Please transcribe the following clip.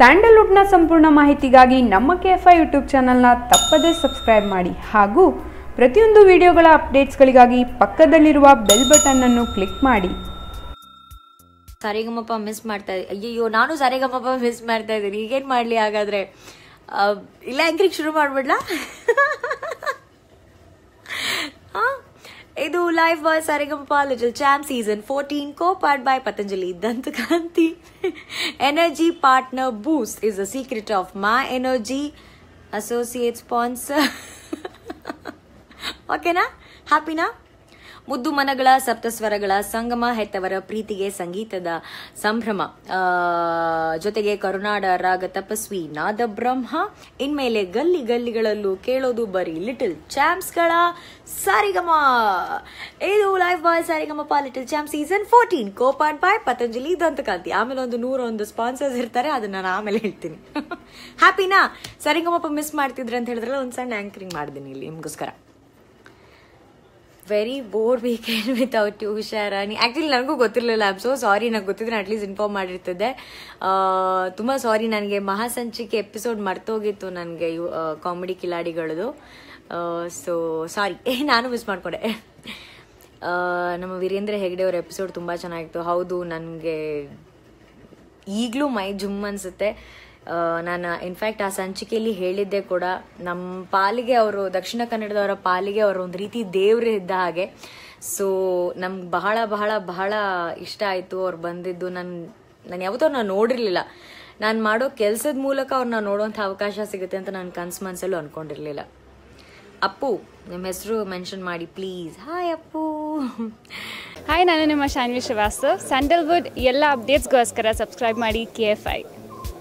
ಸ್ಯಾಂಡಲ್ವುಡ್ನ ಸಂಪೂರ್ಣ ಮಾಹಿತಿಗಾಗಿ ನಮ್ಮ ಕೆ ಎಫ್ ಐ ಯೂಟ್ಯೂಬ್ ಚಾನಲ್ನ ತಪ್ಪದೇ ಸಬ್ಸ್ಕ್ರೈಬ್ ಮಾಡಿ ಹಾಗೂ ಪ್ರತಿಯೊಂದು ವಿಡಿಯೋಗಳ ಅಪ್ಡೇಟ್ಸ್ಗಳಿಗಾಗಿ ಪಕ್ಕದಲ್ಲಿರುವ ಬೆಲ್ ಬಟನ್ ಅನ್ನು ಕ್ಲಿಕ್ ಮಾಡಿ ಸರಿಗಮಪ ಮಿಸ್ ಮಾಡ್ತಾ ಇದ್ದೀನಿ ಅಯ್ಯಯ್ಯೋ ನಾನು ಸರಿಗಮಪ ಮಿಸ್ ಮಾಡ್ತಾ ಇದ್ದೀನಿ ಈಗೇನು ಮಾಡಲಿ ಹಾಗಾದ್ರೆ ಆ, ಇಲ್ಲ ಆಂಕ್ರಿಂಗ್ ಶುರು ಮಾಡ್ಬಿಡ್ಲಾ ಆ, ಇದು live by Sarigamapa little champ season fourteen co part by Patanjali Dantkanti energy partner Boost is a secret of my energy associate sponsor ಓಕೆನಾ ಹ್ಯಾಪಿನಾ ಮುದ್ದು ಮನಗಳ ಸಪ್ತಸ್ವರಗಳ ಸಂಗಮ ಹೆತ್ತವರ ಪ್ರೀತಿಗೆ ಸಂಗೀತದ ಸಂಭ್ರಮ ಆ, ಜೊತೆಗೆ ಕರುನಾಡ ರಾಗ ತಪಸ್ವಿ ನಾದ ಬ್ರಹ್ಮ ಇನ್ಮೇಲೆ ಗಲ್ಲಿ ಗಲ್ಲಿಗಳಲ್ಲೂ ಕೇಳೋದು ಬರೀ ಲಿಟಲ್ ಚಾಂಪ್ಸ್ಗಳ ಸಾರಿಗಮ ಇದು life by Sarigamapa little champ season fourteen co part by Patanjali Dantkanti ಆಮೇಲೆ ಒಂದು ನೂರ ಒಂದು ಸ್ಪಾನ್ಸರ್ಸ್ ಇರ್ತಾರೆ ಅದನ್ನ ನಾನು ಆಮೇಲೆ ಹೇಳ್ತೀನಿ ಹ್ಯಾಪಿನಾ ಸರಿಗಮಪ ಮಿಸ್ ಮಾಡ್ತಿದ್ರೆ ಅಂತ ಹೇಳಿದ್ರಲ್ಲ ಒಂದು ಸಣ್ಣ ಆಂಕರಿಂಗ್ ಮಾಡಿದ್ದೀನಿ ಇಲ್ಲಿ ನಿಮ್ಗೋಸ್ಕರ very bore weekend without you ಹುಷಾರಾಣಿ ಆ್ಯಕ್ಚುಲಿ ನನಗೂ ಗೊತ್ತಿರಲಿಲ್ಲ ಐಮ್ ಸೋ ಸಾರಿ ನಂಗೆ ಗೊತ್ತಿದ್ರೆ ಅಟ್ಲೀಸ್ಟ್ ಇನ್ಫಾರ್ಮ್ ಮಾಡಿರ್ತಿದ್ದೆ ತುಂಬ ಸಾರಿ ನನಗೆ ಮಹಾಸಂಚಿಕೆ ಎಪಿಸೋಡ್ ಮರ್ತೋಗಿತ್ತು ನನಗೆ ಕಾಮಿಡಿ ಕಿಲಾಡಿಗಳದು ಸೊ ಸಾರಿ ನಾನು ಮಿಸ್ ಮಾಡ್ಕೊಂಡೆ ಆ, ನಮ್ಮ ವೀರೇಂದ್ರ ಹೆಗ್ಡೆ ಅವ್ರ ಎಪಿಸೋಡ್ ತುಂಬ ಚೆನ್ನಾಗಿತ್ತು ಹೌದು ನನಗೆ ಈಗಲೂ ಮೈ ಜುಮ್ ಅನ್ಸುತ್ತೆ ಆ, ನಾನು ಇನ್ಫ್ಯಾಕ್ಟ್ ಆ ಸಂಚಿಕೆಯಲ್ಲಿ ಹೇಳಿದ್ದೆ ಕೂಡ ನಮ್ಮ ಪಾಲಿಗೆ ಅವರು ದಕ್ಷಿಣ ಕನ್ನಡದವರ ಪಾಲಿಗೆ ಅವರು ಒಂದು ರೀತಿ ದೇವ್ರು ಇದ್ದ ಹಾಗೆ ಸೊ ನಮ್ಗೆ ಬಹಳ ಬಹಳ ಬಹಳ ಇಷ್ಟ ಆಯಿತು ಅವ್ರು ಬಂದಿದ್ದು ನಾನು ನಾನು ಯಾವತ್ತೂ ಅವ್ರನ್ನ ನೋಡಿರಲಿಲ್ಲ ನಾನು ಮಾಡೋ ಕೆಲಸದ ಮೂಲಕ ಅವ್ರನ್ನ ನೋಡುವಂಥ ಅವಕಾಶ ಸಿಗುತ್ತೆ ಅಂತ ನಾನು ಕನ್ಸು ಮನಸ್ಸಲ್ಲೂ ಅಂದ್ಕೊಂಡಿರಲಿಲ್ಲ ಅಪ್ಪು ನಿಮ್ಮ ಹೆಸರು ಮೆನ್ಷನ್ ಮಾಡಿ ಪ್ಲೀಸ್ ಹಾಯ್ ಅಪ್ಪು ಹಾಯ್ ನಾನು ನಿಮ್ಮ ಶಾನ್ವಿ ಶ್ರೀವಾಸ್ತವ್ ಸ್ಯಾಂಡಲ್ವುಡ್ ಎಲ್ಲ ಅಪ್ಡೇಟ್ಸ್ಗೋಸ್ಕರ ಸಬ್ಸ್ಕ್ರೈಬ್ ಮಾಡಿ ಕೆ ಎಫ್ ಐ